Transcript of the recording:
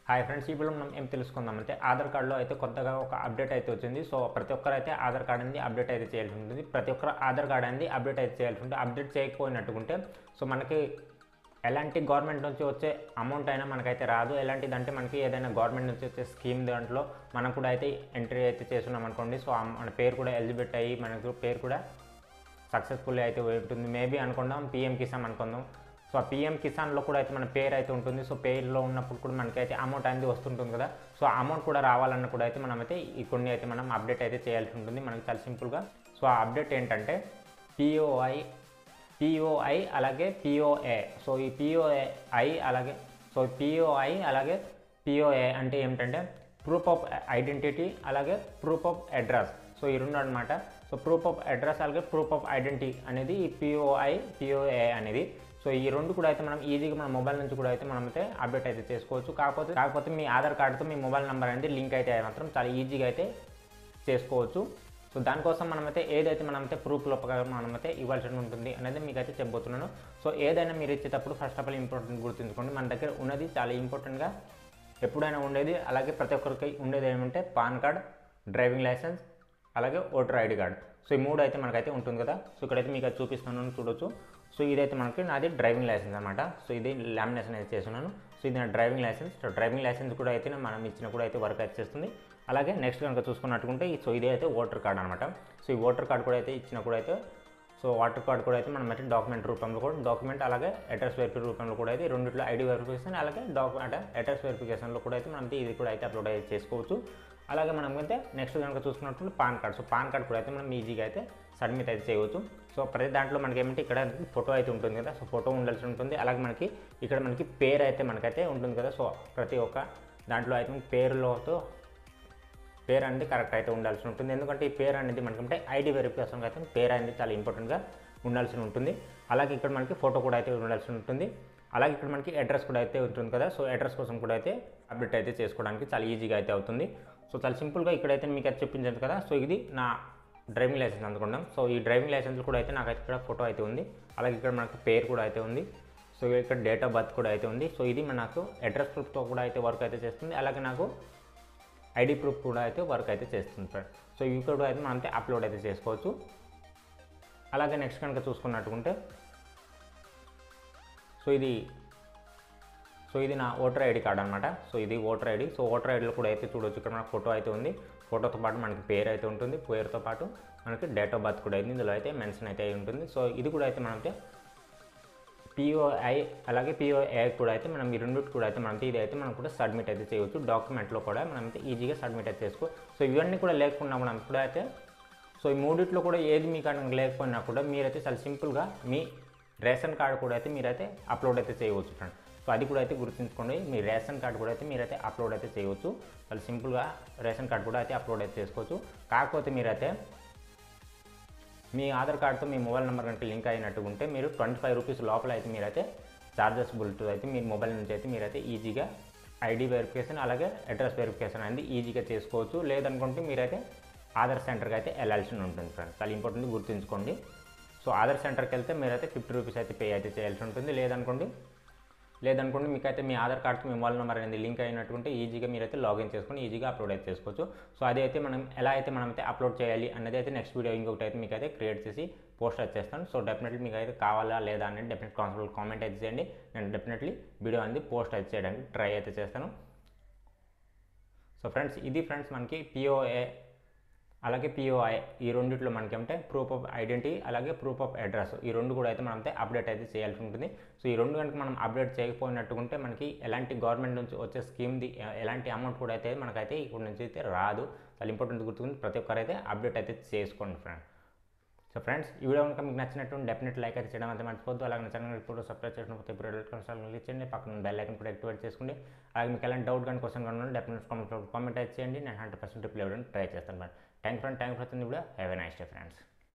hi friends ఇప్పుడు మనం ఏం తెలుసుకుందాం అంటే ఆధార్ కార్డులో అయితే కొత్తగా ఒక అప్డేట్ అయితే వచ్చింది సో ప్రతి ఒక్కరు అయితే ఆధార్ కార్డ్ అనేది అప్డేట్ అయితే చేయాల్సి ఉంటుంది ప్రతి ఒక్కరు ఆధార్ కార్డ్ అనేది అప్డేట్ అయితే చేయాల్సి ఉంటుంది అప్డేట్ చేయకపోయినట్టుకుంటే సో మనకి ఎలాంటి గవర్నమెంట్ నుంచి వచ్చే అమౌంట్ అయినా మనకైతే రాదు ఎలాంటిదంటే మనకి ఏదైనా గవర్నమెంట్ నుంచి వచ్చే స్కీమ్ దాంట్లో మనం కూడా అయితే ఎంట్రీ అయితే చేస్తున్నాం అనుకోండి సో ఆ మన పేరు కూడా ఎలిజిబిలిటీ అయ్యి మనకు పేరు కూడా సక్సెస్ఫుల్ అయితే ఉంటుంది మేబీ అనుకుందాం పిఎం కిసాన్ అనుకుందాం సో ఆ పిఎం కిసాన్లో కూడా అయితే మన పేరు అయితే ఉంటుంది సో పేరులో ఉన్నప్పుడు కూడా మనకైతే అమౌంట్ అనేది వస్తుంటుంది కదా సో ఆ అమౌంట్ కూడా రావాలన్న కూడా అయితే మనమైతే ఈ కొన్ని అయితే మనం అప్డేట్ అయితే చేయాల్సి ఉంటుంది మనకి చాలా సింపుల్గా సో ఆ అప్డేట్ ఏంటంటే పిఓఐ పిఓఐ అలాగే పిఓఏ సో ఈ పిఓఐ అలాగే సో పిఓఐ అలాగే పిఓఏ అంటే ఏమిటంటే ప్రూఫ్ ఆఫ్ ఐడెంటిటీ అలాగే ప్రూఫ్ ఆఫ్ అడ్రస్ సో ఈ రెండు అనమాట సో ప్రూఫ్ ఆఫ్ అడ్రస్ అలాగే ప్రూఫ్ ఆఫ్ ఐడెంటిటీ అనేది ఈ పిఓఐ పిఓఏ అనేది సో ఈ రెండు కూడా అయితే మనం ఈజీగా మన మొబైల్ నుంచి కూడా అయితే మనం అయితే అప్డేట్ అయితే చేసుకోవచ్చు కాకపోతే కాకపోతే మీ ఆధార్ కార్డుతో మీ మొబైల్ నెంబర్ అనేది లింక్ అయితే మాత్రం చాలా ఈజీగా అయితే చేసుకోవచ్చు సో దానికోసం మనమైతే ఏదైతే మనమైతే ప్రూఫ్లో మనమైతే ఇవ్వాల్సి ఉంటుంది అనేది మీకు అయితే చెప్పబోతున్నాను సో ఏదైనా మీరు ఇచ్చేటప్పుడు ఫస్ట్ ఆఫ్ ఆల్ ఇంపార్టెంట్ గుర్తుంచుకోండి మన దగ్గర ఉన్నది చాలా ఇంపార్టెంట్గా ఎప్పుడైనా ఉండేది అలాగే ప్రతి ఒక్కరికి ఉండేది ఏమంటే పాన్ కార్డ్ డ్రైవింగ్ లైసెన్స్ అలాగే ఓటర్ ఐడి కార్డ్ సో ఈ మూడు అయితే మనకైతే ఉంటుంది కదా సో ఇక్కడైతే మీకు అది చూపిస్తున్నాను చూడొచ్చు సో ఇదైతే మనకి నాది డ్రైవింగ్ లైసెన్స్ అనమాట సో ఇది లామినేషన్ అయితే చేస్తున్నాను సో ఇది నా driving licence so driving licence కూడా అయితే మనం ఇచ్చిన కూడా అయితే వర్క్ అయితే చేస్తుంది అలాగే నెక్స్ట్ కనుక చూసుకున్నట్టుకుంటే ఈ- సో ఇది అయితే ఓటర్ కార్డ్ అనమాట సో ఈ ఓటర్ కార్డ్ కూడా అయితే ఇచ్చిన కూడా అయితే సో వాటర్ కార్డ్ కూడా అయితే మనం అయితే డాక్యుమెంట్ రూపంలో కూడా డాక్యుమెంట్ అలాగే అడ్రస్ వెరిఫై రూపంలో కూడా అయితే రెండిట్లో ఐడి వెరిఫికేషన్ అలాగే డాక్యుమెంట్ అడ్రస్ వెరిఫికేషన్లో కూడా అయితే మనం ఇది కూడా అయితే అప్లోడ్ అయితే చేసుకోవచ్చు అలాగే మనం అయితే నెక్స్ట్ కనుక చూసుకున్నట్టు PAN card so PAN card కూడా అయితే మనం ఈజీగా అయితే సబ్మిట్ అయితే చేయవచ్చు సో ప్రతి దాంట్లో మనకి ఏమంటే ఇక్కడ ఫోటో అయితే ఉంటుంది కదా సో ఫోటో ఉండాల్సి ఉంటుంది అలాగే మనకి ఇక్కడ మనకి పేరు అయితే మనకైతే ఉంటుంది కదా సో ప్రతి ఒక్క దాంట్లో అయితే పేరులోతో పేరు అనేది కరెక్ట్ అయితే ఉండాల్సి ఉంటుంది ఎందుకంటే ఈ పేరు అనేది మనకంటే ఐడి వెరిఫికేషన్ అయితే పేరు అనేది చాలా ఇంపార్టెంట్గా ఉండాల్సి ఉంటుంది అలాగే ఇక్కడ మనకి ఫోటో కూడా అయితే ఉండాల్సి ఉంటుంది అలాగే ఇక్కడ మనకి అడ్రస్ కూడా అయితే ఉంటుంది కదా సో అడ్రస్ కోసం కూడా అయితే అప్డేట్ అయితే చేసుకోవడానికి చాలా ఈజీగా అయితే అవుతుంది సో చాలా సింపుల్గా ఇక్కడైతే మీకు అది చెప్పించాను కదా సో ఇది నా డ్రైవింగ్ లైసెన్స్ అనుకుందాం సో ఈ డ్రైవింగ్ లైసెన్స్ కూడా అయితే నాకు ఇక్కడ ఫోటో అయితే ఉంది అలాగే ఇక్కడ మనకు పేరు కూడా అయితే ఉంది సో ఇక్కడ డేట్ ఆఫ్ బర్త్ కూడా అయితే ఉంది సో ఇది మనకు అడ్రస్ ప్రూఫ్తో కూడా అయితే వర్క్ అయితే చేస్తుంది అలాగే నాకు ఐడి ప్రూఫ్ కూడా అయితే వర్క్ అయితే చేస్తుంది ఫ్రెండ్ సో ఇవి కూడా అయితే మనం అయితే అప్లోడ్ అయితే చేసుకోవచ్చు అలాగే నెక్స్ట్ కనుక చూసుకున్నట్టుకుంటే సో ఇది సో ఇది నా ఓటర్ ఐడి కార్డ్ అనమాట సో ఇది ఓటర్ ఐడి సో ఓటర్ ఐడిలో కూడా అయితే చూడొచ్చు ఇక్కడ మనకు ఫోటో అయితే ఉంది ఫోటోతో పాటు మనకి పేరు అయితే ఉంటుంది పేరుతో పాటు మనకి డేట్ ఆఫ్ బర్త్ కూడా అయితే ఇందులో అయితే మెన్షన్ అయితే అయి ఉంటుంది సో ఇది కూడా అయితే మనమైతే పిఓఐ అలాగే పిఓఏ కూడా అయితే మనం ఈ రెండింటి కూడా అయితే మనం ఇది అయితే మనం కూడా సబ్మిట్ అయితే చేయవచ్చు డాక్యుమెంట్లో కూడా మనం అయితే ఈజీగా సబ్మిట్ అయితే చేసుకో సో ఇవన్నీ కూడా లేకుండా మనం కూడా అయితే సో ఈ మూడిట్లో కూడా ఏది మీకు కనుక లేకపోయినా కూడా మీరైతే చాలా సింపుల్గా మీ రేషన్ కార్డు కూడా అయితే మీరైతే అప్లోడ్ అయితే చేయవచ్చు ఫ్రెండ్ సో అది కూడా అయితే గుర్తుంచుకోండి మీ రేషన్ కార్డు కూడా అయితే మీరైతే అప్లోడ్ అయితే చేయవచ్చు చాలా సింపుల్గా రేషన్ కార్డు కూడా అయితే అప్లోడ్ అయితే చేసుకోవచ్చు కాకపోతే మీరైతే మీ ఆధార్ కార్డ్తో మీ మొబైల్ నెంబర్ కనుక లింక్ అయినట్టు ఉంటే మీరు ట్వంటీ ఫైవ్ రూపీస్ లోపల అయితే మీరైతే చార్జెస్ బుల్తో అయితే మీ మొబైల్ నుంచి అయితే మీరైతే ఈజీగా ఐడి వెరిఫికేషన్ అలాగే అడ్రస్ వెరిఫికేషన్ అనేది ఈజీగా చేసుకోవచ్చు లేదనుకుంటే మీరైతే ఆధార్ సెంటర్కి అయితే వెళ్ళాల్సి ఉంటుంది ఫ్రెండ్స్ చాలా ఇంపార్టెంట్ గుర్తుంచుకోండి సో ఆధార్ సెంటర్కి వెళ్తే మీరైతే ఫిఫ్టీ రూపీస్ అయితే పే అయితే చేయాల్సి ఉంటుంది లేదనుకోండి లేదనుకోండి మీకైతే మీ ఆధార్ కార్డ్కి మీ మొబైల్ నెంబర్ అనేది లింక్ అయినటువంటి ఈజీగా మీరైతే లాగిన్ చేసుకొని ఈజీగా అప్లోడ్ అయితే చేసుకోవచ్చు సో అది అయితే మనం ఎలా అయితే మనం అయితే అప్లోడ్ చేయాలి అనేది అయితే నెక్స్ట్ వీడియో ఇంకొకటి అయితే మీకు అయితే క్రియేట్ చేసి పోస్ట్ అయితే చేస్తాను సో డెఫినెట్లీ మీకు అయితే కావాలా లేదా అనేది డెఫినెట్ కాన్సల్ కామెంట్ అయితే చేయండి నేను డెఫినెట్లీ వీడియో అనేది పోస్ట్ అయితే చేయడానికి ట్రై అయితే చేస్తాను సో ఫ్రెండ్స్ ఇది ఫ్రెండ్స్ మనకి పిఓఏ అలాగే పిఓఐ ఈ రెండిట్లో మనకి ఏమంటే ప్రూఫ్ ఆఫ్ ఐడెంటిటీ అలాగే ప్రూఫ్ ఆఫ్ అడ్రస్ ఈ రెండు కూడా అయితే మనం అయితే అప్డేట్ అయితే చేయాల్సి ఉంటుంది సో ఈ రెండు కనుక మనం అప్డేట్ చేయకపోయినట్టుకుంటే మనకి ఎలాంటి గవర్నమెంట్ నుంచి వచ్చే స్కీమ్ది ఎలాంటి అమౌంట్ కూడా అయితే మనకైతే ఇక్కడ నుంచి అయితే రాదు చాలా ఇంపార్టెంట్ గుర్తుంది ప్రతి ఒక్కరు అయితే అప్డేట్ అయితే చేసుకోండి ఫ్రెండ్ సో ఫ్రెండ్స్ ఈ వీడియో కనుక మీకు నచ్చినట్టు డెఫినెట్ లైక్ అయితే చేయడం అయితే మర్చిపోద్దు అలాగే నా ఛానల్ ఇప్పుడు సబ్స్క్రైబ్ చేసినప్పుడు ఇప్పుడు రెడ్ కన్సాల్ ఇచ్చేయండి పక్కన బెల్ ఐకన్ కూడా యాక్టివేట్ చేసుకోండి అలాగే మీకు ఎలాంటి డౌట్ కానీ క్వశ్చన్ కానీ డెఫినెట్ కామెంట్ కామెంట్ అయితే చేయండి నేను హండ్రెడ్ పర్సెంట్ రిప్లై ఇవ్వడానికి ట్రై చేస్తాను madam thank friend thank for video have a nice day friends